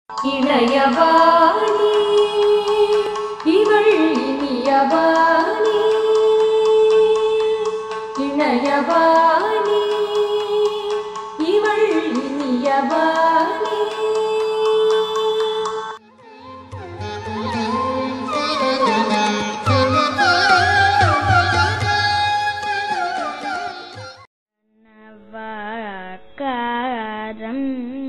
இளையவாணி இவள் இனியவாணி இளையவாணி இவள் இனியவாணி நவகாரம்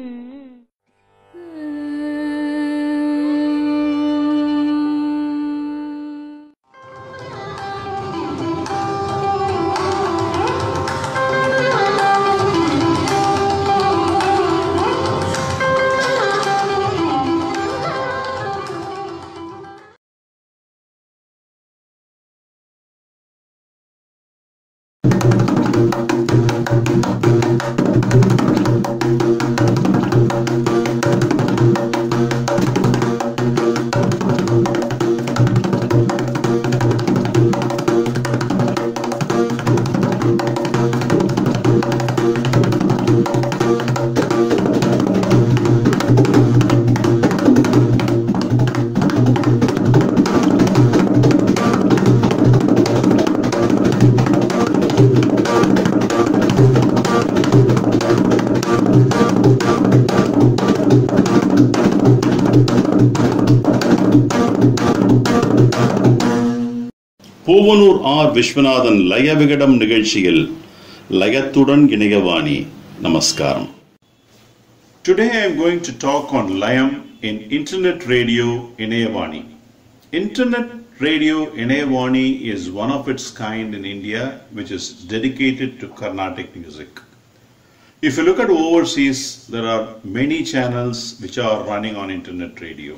பூவனூர் ஆர் விஸ்வநாதன் லயவிகடம் நிகழ்ச்சியில் லயத்துடன் இணையவாணி நமஸ்காரம் Today I am going to talk on Layam in Internet Radio Inayavani. Internet Radio Inayavani is one of its kind in India which is dedicated to Carnatic music. If you look at overseas, there are many channels which are running on internet radio.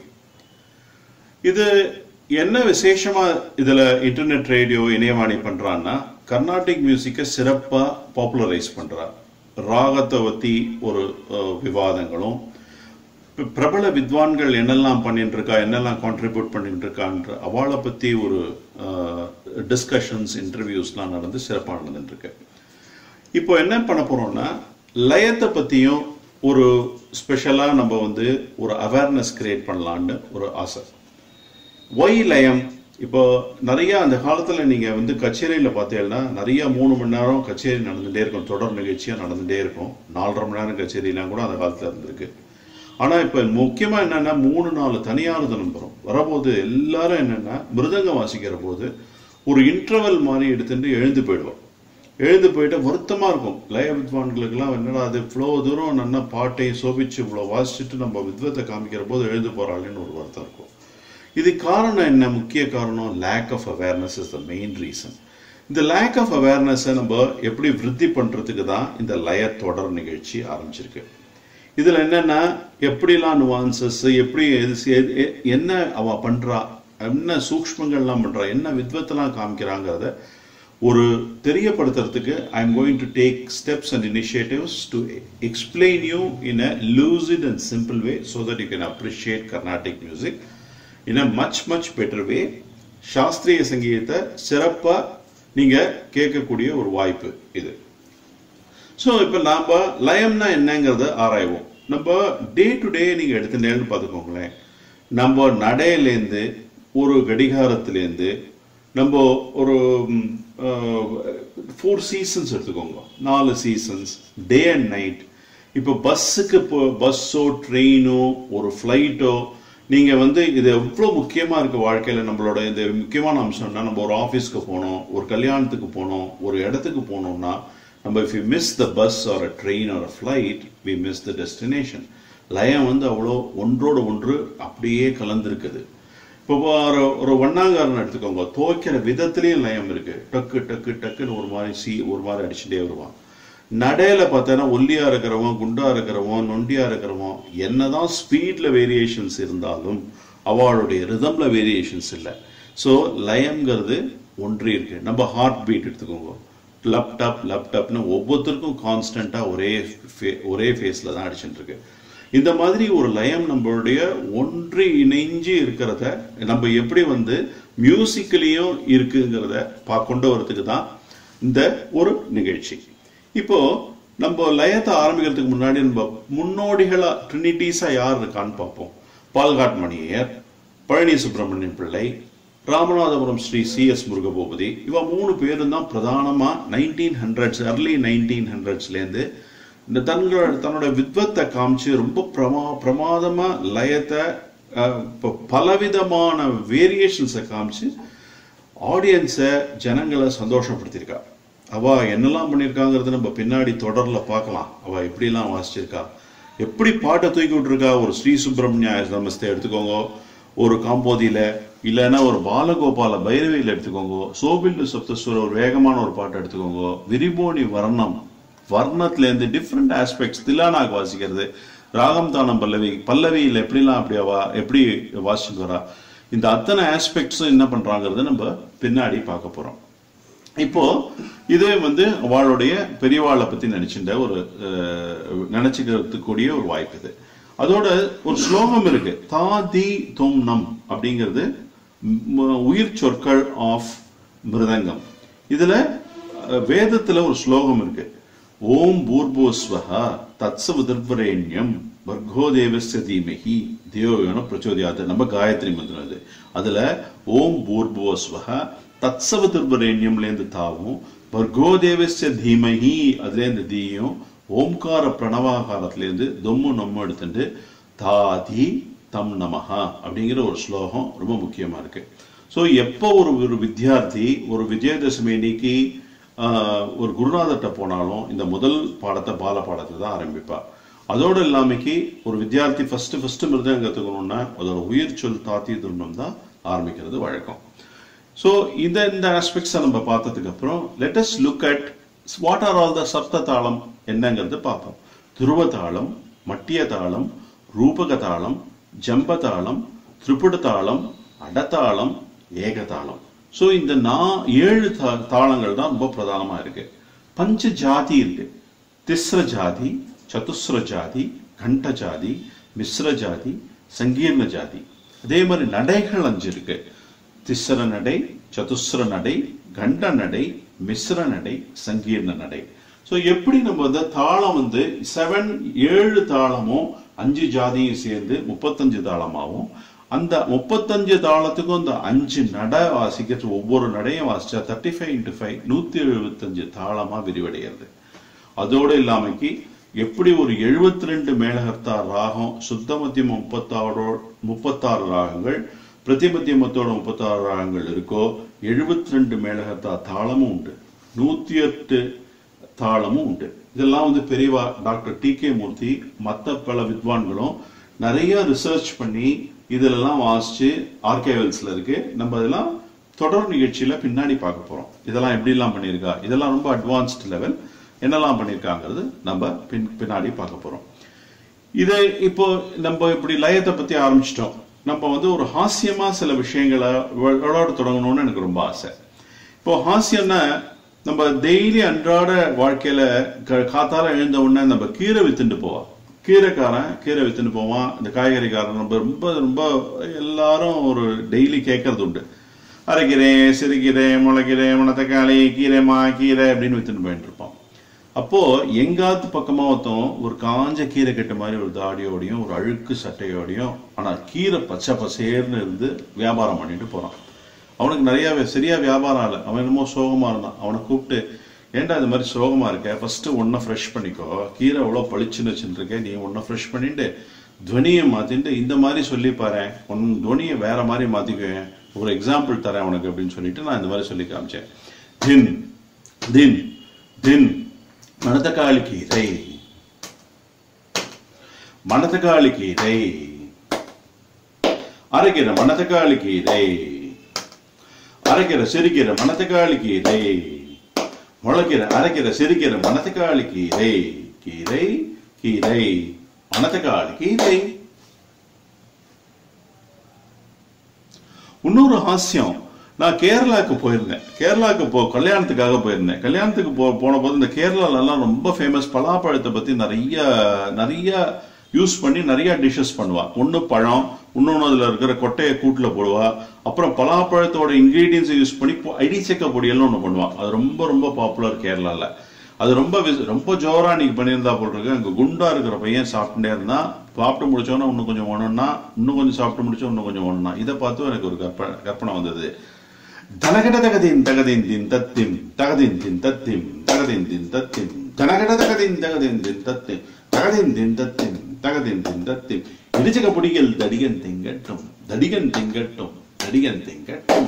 இது என்ன விசேஷமா இதுல internet radio இணையவாணி பண்றான்னா கர்நாடிக் மியூசிக்கை சிறப்பா popularise பண்றா ராகத்தை பத்தி ஒரு அஹ், விவாதங்களும் பி- பிரபல வித்வான்கள் என்னெல்லாம் பண்ணிட்டு இருக்கா என்னெல்லாம் கான்ட்ரிபியூட் பண்ணிட்டு இருக்கான்ற அவளை பத்தி ஒரு டிஸ்கஷன்ஸ் இன்டர்வியூஸ்லாம் நடந்து சிறப்பாக நடந்துட்டு இருக்கு இப்போ என்ன பண்ண போறோம்னா லயத்தை பத்தியும் ஒரு ஸ்பெஷலா நம்ம வந்து ஒரு அவேர்னஸ் கிரியேட் பண்ணலான்னு ஒரு ஆசை ஒய் லயம் இப்போ நிறைய அந்த காலத்துல நீங்க வந்து கச்சேரியில பார்த்தீங்கன்னா நிறைய மூணு மணி நேரம் கச்சேரி நடந்துட்டே இருக்கும் தொடர் நிகழ்ச்சியா நடந்துட்டே இருக்கும் நாலரை மணி நேரம் கச்சேரிலாம் கூட அந்த காலத்துல இருந்திருக்கு ஆனா இப்ப முக்கியமா என்னன்னா மூணு நாலு தனியார் தினம் வரும் வரபோது எல்லாரும் என்னன்னா மிருதங்கம் வாசிக்கிற போது ஒரு இன்டர்வல் மாதிரி எடுத்துட்டு எழுந்து போயிடுவோம் எழுந்து போயிட்டு வருத்தமா இருக்கும் லய வித்வான்களுக்கெல்லாம் என்னடா அது இவ்வளோ தூரம் நல்லா பாட்டையும் சோபிச்சு இவ்வளோ வாசிச்சுட்டு நம்ம வித்வத்தை காமிக்கிற போது எழுந்து போறாளேன்னு ஒரு வருத்தம் இருக்கும் இது காரணம் என்ன முக்கிய காரணம் lack of awareness is the main reason இந்த லேக் ஆஃப் அவேர்னஸை நம்ம எப்படி விருத்தி பண்றதுக்கு தான் இந்த லய தொடர் நிகழ்ச்சி ஆரம்பிச்சிருக்கு இதுல என்னன்னா எப்படிலாம் நுவான்சஸ் எப்படி எது- எது- எ- என்ன அவ பண்றா என்ன சூக்ஷ்மங்கள்லாம் பண்றா என்ன வித்வத்தெல்லாம் காமிக்கிறாங்கிறத ஒரு தெரியப்படுத்துறதுக்கு I am going to take steps and initiatives to explain you in a lucid and simple way so that you can appreciate Carnatic music in a much much better way சாஸ்திரிய சங்கீதத்தை சிறப்பா நீங்க கேட்கக்கூடிய ஒரு வாய்ப்பு இது ஸோ இப்போ நாம லயம்னா என்னங்கிறத ஆராய்வோம் நம்ம டே டு டே நீங்க எடுத்துட்டேன்னு பார்த்துக்கோங்களேன் நம்ம நடையிலேருந்து ஒரு கடிகாரத்திலேருந்து நம்ம ஒரு ஃபோர் சீசன்ஸ் எடுத்துக்கோங்க நாலு சீசன்ஸ் டே அண்ட் நைட் இப்போ பஸ்ஸுக்கு இப்போ பஸ்ஸோ ட்ரெயினோ ஒரு ஃப்ளைட்டோ நீங்க வந்து இது எவ்வளோ முக்கியமா இருக்கு வாழ்க்கையில நம்மளோட இந்த முக்கியமான அம்சம்னா நம்ம ஒரு ஆஃபீஸ்க்கு போனோம் ஒரு கல்யாணத்துக்கு போனோம் ஒரு இடத்துக்கு போனோம்னா நம்ம if you miss the bus or a train or a flight we miss the destination லயம் வந்து அவ்வளோ ஒன்றோடு ஒன்று அப்படியே கலந்துருக்குது இப்போ ஒரு ஒரு வண்ணாங்காரன் எடுத்துக்கோங்க துவைக்கிற விதத்துலயும் லயம் இருக்கு டக்கு டக்கு டக்குன்னு ஒரு மாதிரி சி ஒரு மாதிரி அடிச்சுட்டே வருவான் நடையில பார்த்தோன்னா ஒல்லியா இருக்கிறவன் குண்டா இருக்கிறவன் நொண்டியா இருக்கிறவன் என்னதான் ஸ்பீட்ல வேரியேஷன்ஸ் இருந்தாலும் அவளுடைய ரிதம்ல வேரியேஷன்ஸ் இல்லை ஸோ லயம்ங்கிறது ஒன்றி இருக்கு நம்ம ஹார்ட் பீட் எடுத்துக்கோங்க லப்டாப் லேப்டாப்னு ஒவ்வொருத்தருக்கும் கான்ஸ்டண்டா ஒரே fa- ஒரே ஃபேஸ்ல தான் அடிச்சுட்டு இருக்கு இந்த மாதிரி ஒரு லயம் நம்மளுடைய ஒன்றி இணைஞ்சு இருக்கிறத நம்ம எப்படி வந்து மியூசிக்கலையும் இருக்குங்கிறத பா கொண்டு வரதுக்கு தான் இந்த ஒரு நிகழ்ச்சி இப்போ நம்ம லயத்தை ஆரம்பிக்கிறதுக்கு முன்னாடி நம்ம முன்னோடிகளா ட்ரினிட்டிஸா யார் இருக்கான்னு பார்ப்போம் பால்காட் மணியர் பழனி சுப்பிரமணியன் பிள்ளை ராமநாதபுரம் ஸ்ரீ சி எஸ் முருகபூபதி இவ மூணு பேரும் தான் பிரதானமா நைன்டீன் ஹண்ட்ரட்ஸ் அர்லி நைன்டீன் ஹண்ட்ரட்ஸ்லேருந்து இந்த தங்களோட தன்னோட வித்வத்தை காமிச்சு ரொம்ப பிரமா பிரமாதமா லயத்தை அஹ், இப்போ பலவிதமான வேரியேஷன்ஸை காமிச்சு ஆடியன்ஸை ஜனங்களை சந்தோஷப்படுத்தியிருக்கா அவ என்னெல்லாம் பண்ணியிருக்காங்கிறது நம்ம பின்னாடி தொடர்ல பார்க்கலாம் அவ எப்படிலாம் வாசிச்சிருக்கா எப்படி பாட்டை தூக்கி விட்டுருக்கா ஒரு ஸ்ரீ சுப்பிரமணிய நமஸ்தே எடுத்துக்கோங்க ஒரு காம்போதியில இல்லைன்னா ஒரு பாலகோபால பைரவியில் எடுத்துக்கோங்க சோபில்லு சப்தஸ்வர ஒரு வேகமான ஒரு பாட்டை எடுத்துக்கோங்க விரிபோனி வர்ணம் வர்ணத்துல இருந்து டிஃப்ரெண்ட் ஆஸ்பெக்ட்ஸ் தில்லானாக் வாசிக்கிறது ராகம் தானம் பல்லவி பல்லவியில் எப்படிலாம் அப்படி அவ எப்படி வாசிச்சுட்டு வரா இந்த அத்தனை ஆஸ்பெக்ட்ஸும் என்ன பண்றாங்கிறத நம்ம பின்னாடி பார்க்க போறோம் இப்போ இதே வந்து அவளுடைய பெரியவாளை பத்தி நினைச்சுட்ட ஒரு அஹ், நினைச்சுக்கிறதுக்கு கூடிய ஒரு வாய்ப்பு இது அதோட ஒரு ஸ்லோகம் இருக்கு தாதி தொம் நம் அப்படிங்கிறது ம், உயிர் சொற்கள் ஆஃப் மிருதங்கம் இதுல அஹ், வேதத்துல ஒரு ஸ்லோகம் இருக்கு ஓம் பூர்போஸ்வஹ தத்சவதிர்வரேண்யம் வர்கோ தேவஸ்ய தீமகி தேவயோன பிரச்சோதியாது நம்ம காயத்ரி மந்திரம் இது அதுல ஓம் பூர்போஸ்வஹ தத்சவதிர்வரேண்யம்லேருந்து தாவும் வர்கோ தேவஸ்ய தீமகி அதுலேருந்து தீயும் ஓம்கார பிரணவாகாரத்திலேருந்து தொம்மு நம்ம எடுத்துட்டு தாதி தம் நமஹா அப்படிங்கிற ஒரு ஸ்லோகம் ரொம்ப முக்கியமா இருக்கு ஸோ எப்போ ஒரு ஒரு வித்தியார்த்தி ஒரு விஜயதசமி அன்னைக்கு ஆஹ், ஒரு குருநாதர்கிட்ட போனாலும் இந்த முதல் பாடத்தை பால பாடத்தை தான் ஆரம்பிப்பா அதோட இல்லாமைக்கு ஒரு வித்தியார்த்தி ஃபர்ஸ்ட் ஃபர்ஸ்ட் மிருதம் கற்றுக்கணும்னா அதோட உயிர் சொல் தாத்தி துர்ணம் தான் ஆரம்பிக்கிறது வழக்கம் ஸோ இந்த இந்த ஆஸ்பெக்ட்ஸை நம்ம பார்த்ததுக்கு அப்புறம் let us look at what are all the சப்த தாளம் என்னங்கிறது பார்ப்போம் துருவ தாளம் மட்டிய தாளம் ரூபக தாளம் ஜம்ப தாளம் திரிபுட தாளம் அடதாளம் ஏகதாளம் ஸோ இந்த நா ஏழு தா- தாளங்கள் தான் ரொம்ப பிரதானமா இருக்கு பஞ்ச ஜாதி இருக்கு திஸ்ர ஜாதி சதுஸ்ர ஜாதி கண்ட ஜாதி மிஸ்ர ஜாதி சங்கீர்ண ஜாதி அதே மாதிரி நடைகள் அஞ்சு இருக்கு திஸ்ர நடை சதுஸ்ர நடை கண்ட நடை மிஸ்ர நடை சங்கீர்ண நடை ஸோ எப்படி நம்ம வந்து தாளம் வந்து செவன் ஏழு தாளமும் அஞ்சு ஜாதியும் சேர்ந்து முப்பத்தஞ்சு தாளமாகவும் அந்த முப்பத்தஞ்சு தாளத்துக்கும் இந்த அஞ்சு நடை வாசிக்கிறது ஒவ்வொரு நடையும் வாசிச்சா தேர்ட்டி ஃபைவ் இன்ட்டு ஃபைவ் நூற்றி எழுபத்தஞ்சு தாளமாக விரிவடைகிறது அதோடு இல்லாமைக்கு எப்படி ஒரு 72 ரெண்டு மேலகர்த்தார் ராகம் சுத்த மத்தியம் முப்பத்தாறோ முப்பத்தாறு ராகங்கள் பிரதிமத்தியமத்தோட முப்பத்தாறு ராகங்கள் இருக்கோ 72 ரெண்டு மேலகர்த்தார் தாளமும் உண்டு நூத்தி எட்டு தாளமும் உண்டு இதெல்லாம் வந்து பெரியவா டாக்டர் டி கே மூர்த்தி மற்ற பல வித்வான்களும் நிறைய ரிசர்ச் பண்ணி இதிலெல்லாம் வாசிச்சு ஆர்கைவல்ஸ்ல இருக்கு நம்ம இதெல்லாம் தொடர் நிகழ்ச்சியில பின்னாடி பார்க்க போறோம் இதெல்லாம் எப்படிலாம் பண்ணியிருக்கா இதெல்லாம் ரொம்ப அட்வான்ஸ்ட் லெவல் என்னெல்லாம் பண்ணியிருக்காங்கிறது நம்ம பின் பின்னாடி பார்க்க போறோம் இதை இப்போ நம்ம இப்படி லயத்தை பத்தி ஆரம்பிச்சிட்டோம் நம்ம வந்து ஒரு ஹாஸ்யமா சில விஷயங்களை வி- விளையாட தொடங்கணும்னு எனக்கு ரொம்ப ஆசை இப்போ ஹாஸ்யம்னா நம்ம டெய்லி அன்றாட வாழ்க்கையில க- காத்தால எழுந்த உடனே நம்ம கீரை வித்துட்டு போவோம் கீரைக்காரன் கீரை வித்துட்டு போவான் இந்த காய்கறிக்காரன் நம்ம ரொம்ப ரொம்ப எல்லாரும் ஒரு டெய்லி கேட்கறது உண்டு அரைக்கீரை சிறுகீரை முளைக்கீரை மணத்தக்காளி கீரைமா கீரை அப்படின்னு வித்துட்டு போயிட்டு இருப்போம் அப்போ எங்காத்து பக்கமா ஒருத்தன் ஒரு காஞ்ச கீரை கட்ட மாதிரி ஒரு தாடியோடையும் ஒரு அழுக்கு சட்டையோடையும் ஆனா கீரை பச்சை பசேர்னு இருந்து வியாபாரம் பண்ணிட்டு போறான் அவனுக்கு நிறைய வே- சரியா வியாபாரம் இல்லை அவன் என்னமோ சோகமா இருந்தான் அவனை கூப்பிட்டு ஏன்டா இது மாதிரி சோகமா இருக்க ஃபர்ஸ்ட் ஒன்றை ஃப்ரெஷ் பண்ணிக்கோ கீரை எவ்வளோ பளிச்சுன்னு வச்சுருக்க நீ ஒன்றை ஃப்ரெஷ் பண்ணிட்டு துவனியை மாத்திட்டு இந்த மாதிரி சொல்லி பாரு உன் துவனியை வேற மாதிரி மாத்திக்குவேன் ஒரு எக்ஸாம்பிள் தரேன் உனக்கு அப்படின்னு சொல்லிட்டு நான் இந்த மாதிரி சொல்லி காமிச்சேன் தின் தின் தின் மணத்தக்காளி கீரை மணத்தக்காளி கீரை அரைக்கிற மணத்தக்காளி கீரை அரைக்கிற சிரிக்கிற மணத்தக்காளி கீரை முளைக்கிற அரைக்கிற சிரிக்கிற மணத்தக்காளி கீரை கீரை கீரை மணத்தக்காளி கீரை இன்னொரு ஹாஸ்யம் நான் கேரளாவுக்கு போயிருந்தேன் கேரளாவுக்கு போ கல்யாணத்துக்காக போயிருந்தேன் கல்யாணத்துக்கு போ போன போது இந்த கேரளாலலாம் ரொம்ப ஃபேமஸ் பலாப்பழத்தை பத்தி நிறைய நிறைய யூஸ் பண்ணி நிறைய டிஷ்ஷஸ் பண்ணுவா ஒன்று பழம் இன்னொன்று அதில் இருக்கிற கொட்டையை கூட்டில் போடுவா அப்புறம் பலாப்பழத்தோட இன்கிரீடியன்ஸை யூஸ் பண்ணி பொ- இடிச்சக்க பொடியெல்லாம் ஒன்று பண்ணுவா அது ரொம்ப ரொம்ப பாப்புலர் கேரளாவில் அது ரொம்ப விஸ்- ரொம்ப ஜோரா நீங்க பண்ணியிருந்தா போல் இருக்கு அங்க குண்டா இருக்கிற பையன் சாப்பிட்டுட்டே இருந்தா சாப்பிட்டு முடிச்சோன்னா இன்னும் கொஞ்சம் ஒண்ணுன்னா இன்னும் கொஞ்சம் சாப்பிட்டு முடிச்சோம் இன்னும் கொஞ்சம் ஒண்ணுனா இதை பார்த்து எனக்கு ஒரு கற்பனை கற்பனை வந்தது தனகட தகதின் தகதின் தின் தத்திம் தகதின் தின் தத்திம் தகதின் தின் தத்திம் தனகட தகதின் தகதின் தின் தத்திம் தகதின் தின் தத்திம் தகதின் தின் தத்திம் இடிச்சக புடிகள் தடிகன் திங்கட்டும் தடிகன் திங்கட்டும் தடிகன் திங்கட்டும்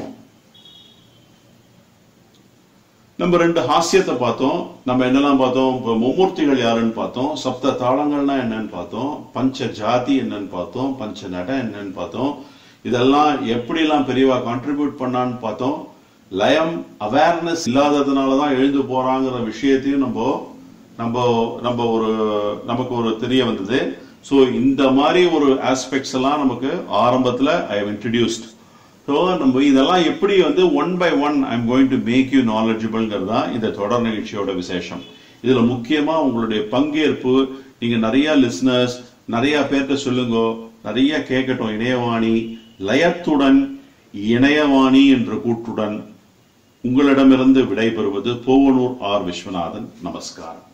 நம்ம ரெண்டு ஹாஸ்யத்தை பார்த்தோம் நம்ம என்னெல்லாம் பார்த்தோம் இப்போ மும்மூர்த்திகள் யாருன்னு பார்த்தோம் சப்த தாளங்கள்னா என்னன்னு பார்த்தோம் பஞ்ச ஜாதி என்னன்னு பார்த்தோம் பஞ்ச நட என்னன்னு பார்த்தோம் இதெல்லாம் எப்படிலாம் பெரியவா கான்ட்ரிபியூட் பண்ணான்னு பார்த்தோம் லயம் அவேர்னஸ் இல்லாததுனால தான் எழுந்து போறாங்கிற விஷயத்தையும் நம்ம நம்ம நம்ம ஒரு நமக்கு ஒரு தெரிய வந்தது ஸோ இந்த மாதிரி ஒரு ஆஸ்பெக்ட்ஸ் எல்லாம் நமக்கு ஆரம்பத்தில் ஐ ஹவ் இன்ட்ரடியூஸ்ட் ஸோ நம்ம இதெல்லாம் எப்படி வந்து one by one I am going to make you நாலேஜபிள்ங்கிறது தான் இந்த தொடர் நிகழ்ச்சியோட விசேஷம் இதுல முக்கியமா உங்களுடைய பங்கேற்பு நீங்க நிறைய லிசனர்ஸ் நிறைய பேர்கிட்ட சொல்லுங்க நிறைய கேட்கட்டும் இணையவாணி லயத்துடன் இணையவாணி என்ற கூற்றுடன் உங்களிடமிருந்து விடைபெறுவது போவனூர் ஆர் விஸ்வநாதன் நமஸ்காரம்